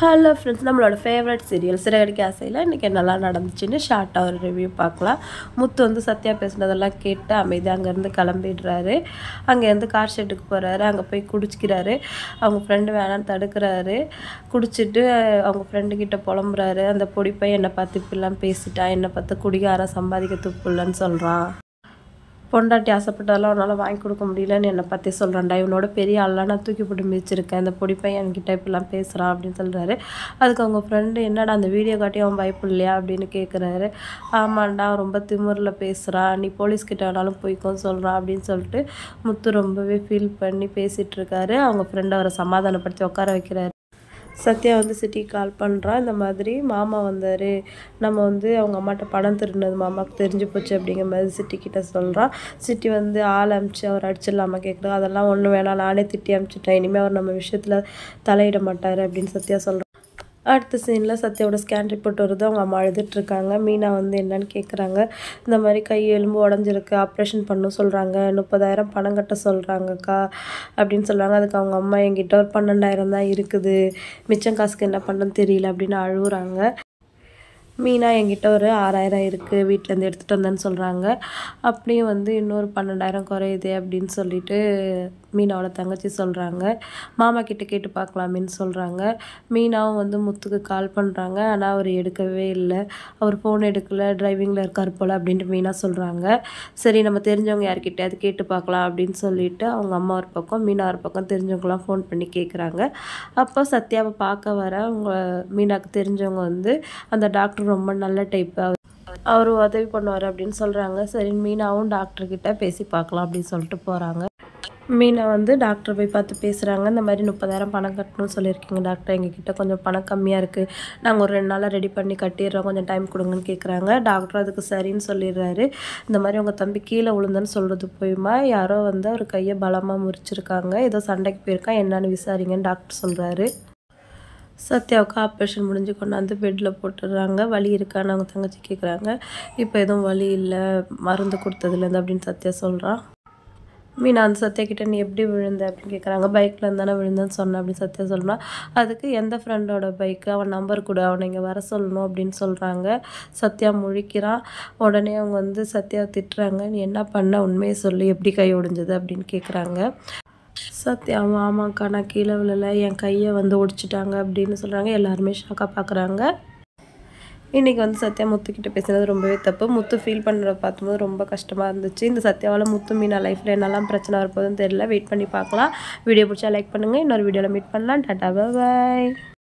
hello friends நம்மளோட favourite serial சிறகடிக்க ஆசையில் இன்றைக்கி நல்லா நடந்துச்சுன்னு ஷார்ட்டாக ஒரு ரிவ்யூ பார்க்கலாம் முத்து வந்து சத்யா பேசுனதெல்லாம் கேட்டு அமைதி அங்கேருந்து கிளம்பிடுறாரு அங்கேருந்து கார் ஷெட்டுக்கு போகிறாரு அங்கே போய் குடிச்சிக்கிறாரு அவங்க ஃப்ரெண்டு வேணான்னு தடுக்கிறாரு குடிச்சிட்டு அவங்க ஃப்ரெண்டு கிட்ட புலம்புறாரு அந்த பொடி பையன் என்னை பார்த்து இப்படிலாம் பேசிட்டான் என்னை பார்த்து குடிகாரன் சம்பாதிக்க துப்பு இல்லைன்னு சொல்கிறான் பொண்டாட்டி ஆசைப்பட்டதெல்லாம் உன்னால் வாங்கி கொடுக்க முடியலன்னு என்னை பற்றி சொல்கிறான்டா இவனோட பெரிய ஆள்லாம் நான் தூக்கி போட்டு மிதிச்சிருக்கேன் இந்த பொடி பையன் என்கிட்ட இப்படிலாம் பேசுகிறான் அப்படின்னு சொல்கிறாரு அதுக்கு அவங்க ஃப்ரெண்டு என்னடா அந்த வீடியோ காட்டி அவன் பயப்படலையா அப்படின்னு கேட்குறாரு ஆமாண்டா அவன் ரொம்ப திமிரில் பேசுகிறான் நீ போலீஸ் கிட்ட வேணாலும் போய்க்கோன்னு சொல்கிறான் அப்படின்னு சொல்லிட்டு முத்து ரொம்பவே ஃபீல் பண்ணி பேசிகிட்டு இருக்காரு அவங்க ஃப்ரெண்டை அவரை சமாதானப்படுத்தி உட்கார வைக்கிறாரு சத்யா வந்து சிட்டிக்கு கால் பண்ணுறான் இந்த மாதிரி மாமா வந்தார் நம்ம வந்து அவங்க அம்மாட்ட பணம் திருடினது மாமாவுக்கு தெரிஞ்சு போச்சு அப்படிங்கிற மாதிரி சிட்டி கிட்ட சொல்கிறான் சிட்டி வந்து ஆள் அமிச்சு அவர் அடிச்சிடலாமா கேட்குறா அதெல்லாம் ஒன்றும் வேணாம் நானே திட்டி அமிச்சிட்டேன் இனிமேல் அவர் நம்ம விஷயத்தில் தலையிட மாட்டார் அப்படின்னு சத்யா சொல்கிறான் அடுத்த சீனில் சத்யாவோட ஸ்கேன் ரிப்போர்ட் வருது அவங்க அம்மா அழுதுட்ருக்காங்க மீனா வந்து என்னன்னு கேட்குறாங்க இந்த மாதிரி கை எலும்பு உடஞ்சிருக்கு ஆப்ரேஷன் பண்ண சொல்கிறாங்க முப்பதாயிரம் பணம் கட்ட சொல்கிறாங்கக்கா அப்படின்னு சொல்கிறாங்க அதுக்கு அவங்க அம்மா என்கிட்ட ஒரு பன்னெண்டாயிரம் தான் இருக்குது மிச்சம் காசுக்கு என்ன பண்ணுன்னு தெரியல அப்படின்னு அழுகுறாங்க மீனா என்கிட்ட ஒரு ஆறாயிரம் இருக்குது வீட்டிலேருந்து எடுத்துகிட்டு வந்தேன்னு சொல்கிறாங்க அப்படியும் வந்து இன்னொரு பன்னெண்டாயிரம் குறையுது அப்படின்னு சொல்லிட்டு மீனாவோட தங்கச்சி சொல்கிறாங்க மாமா கிட்ட கேட்டு பார்க்கலாமேன்னு சொல்கிறாங்க மீனாவும் வந்து முத்துக்கு கால் பண்ணுறாங்க ஆனால் அவர் எடுக்கவே இல்லை அவர் ஃபோன் எடுக்கல டிரைவிங்கில் இருக்கார் போல் அப்படின்ட்டு மீனா சொல்கிறாங்க சரி நம்ம தெரிஞ்சவங்க யார்கிட்டயாவது கேட்டு பார்க்கலாம் அப்படின்னு சொல்லிட்டு அவங்க அம்மா ஒரு பக்கம் மீனா ஒரு பக்கம் தெரிஞ்சவங்களாம் ஃபோன் பண்ணி கேட்குறாங்க அப்போ சத்யாவை பார்க்க வர அவங்க மீனாவுக்கு தெரிஞ்சவங்க வந்து அந்த டாக்டர் ரொம்ப நல்ல டைப் அவர் உதவி பண்ணுவார் அப்படின்னு சொல்கிறாங்க சரி மீனாவும் டாக்டர்கிட்ட பேசி பார்க்கலாம் அப்படின்னு சொல்லிட்டு போகிறாங்க மீனா வந்து டாக்டர் போய் பார்த்து பேசுகிறாங்க இந்த மாதிரி முப்பதாயிரம் பணம் கட்டணும்னு சொல்லியிருக்கீங்க டாக்டர் எங்ககிட்ட கொஞ்சம் பணம் கம்மியாக இருக்குது நாங்கள் ஒரு ரெண்டு நாளாக ரெடி பண்ணி கட்டிடுறோம் கொஞ்சம் டைம் கொடுங்கன்னு கேட்குறாங்க டாக்டர் அதுக்கு சரின்னு சொல்லிடுறாரு இந்த மாதிரி உங்கள் தம்பி கீழே விழுந்தன்னு சொல்கிறது போயுமா யாரோ வந்து அவர் கையை பலமாக முறிச்சிருக்காங்க ஏதோ சண்டைக்கு போயிருக்கான் என்னன்னு விசாரிங்கன்னு டாக்டர் சொல்கிறாரு சத்யாவுக்கு ஆப்ரேஷன் முடிஞ்சு கொண்டாந்து பெட்டில் போட்டுடுறாங்க வலி இருக்கான்னு அவங்க தங்கச்சி கேட்குறாங்க இப்போ எதுவும் வலி இல்லை மருந்து கொடுத்ததுலேருந்து அப்படின்னு சத்யா சொல்கிறான் மீனா அந்த சத்யா கிட்ட நீ எப்படி விழுந்த அப்படின்னு கேட்குறாங்க பைக்கில் இருந்தானே விழுந்தேன்னு சொன்னேன் அப்படின்னு சத்யா சொல்கிறான் அதுக்கு எந்த ஃப்ரெண்டோட பைக்கு அவன் நம்பர் கொடு அவனை இங்கே வர சொல்லணும் அப்படின்னு சொல்கிறாங்க சத்யா முழிக்கிறான் உடனே அவங்க வந்து சத்யாவை திட்டுறாங்க நீ என்ன பண்ண உண்மையை சொல்லி எப்படி கை ஒடிஞ்சது அப்படின்னு கேட்குறாங்க சத்யா ஆமாக்கா நான் கீழே விழல என் கையை வந்து ஒடிச்சிட்டாங்க அப்படின்னு சொல்கிறாங்க எல்லாருமே ஷாக்காக பார்க்குறாங்க இன்றைக்கி வந்து சத்யா முத்துக்கிட்ட பேசுனது ரொம்பவே தப்பு முத்து ஃபீல் பண்ணுறத பார்க்கும்போது ரொம்ப கஷ்டமாக இருந்துச்சு இந்த சத்யாவால் முத்து மீனா லைஃப்பில் என்னெல்லாம் பிரச்சனை வரப்போகுதுன்னு தெரியல வெயிட் பண்ணி பார்க்கலாம் வீடியோ பிடிச்சா லைக் பண்ணுங்கள் இன்னொரு வீடியோவில் மீட் பண்ணலாம் டாட்டா பாய்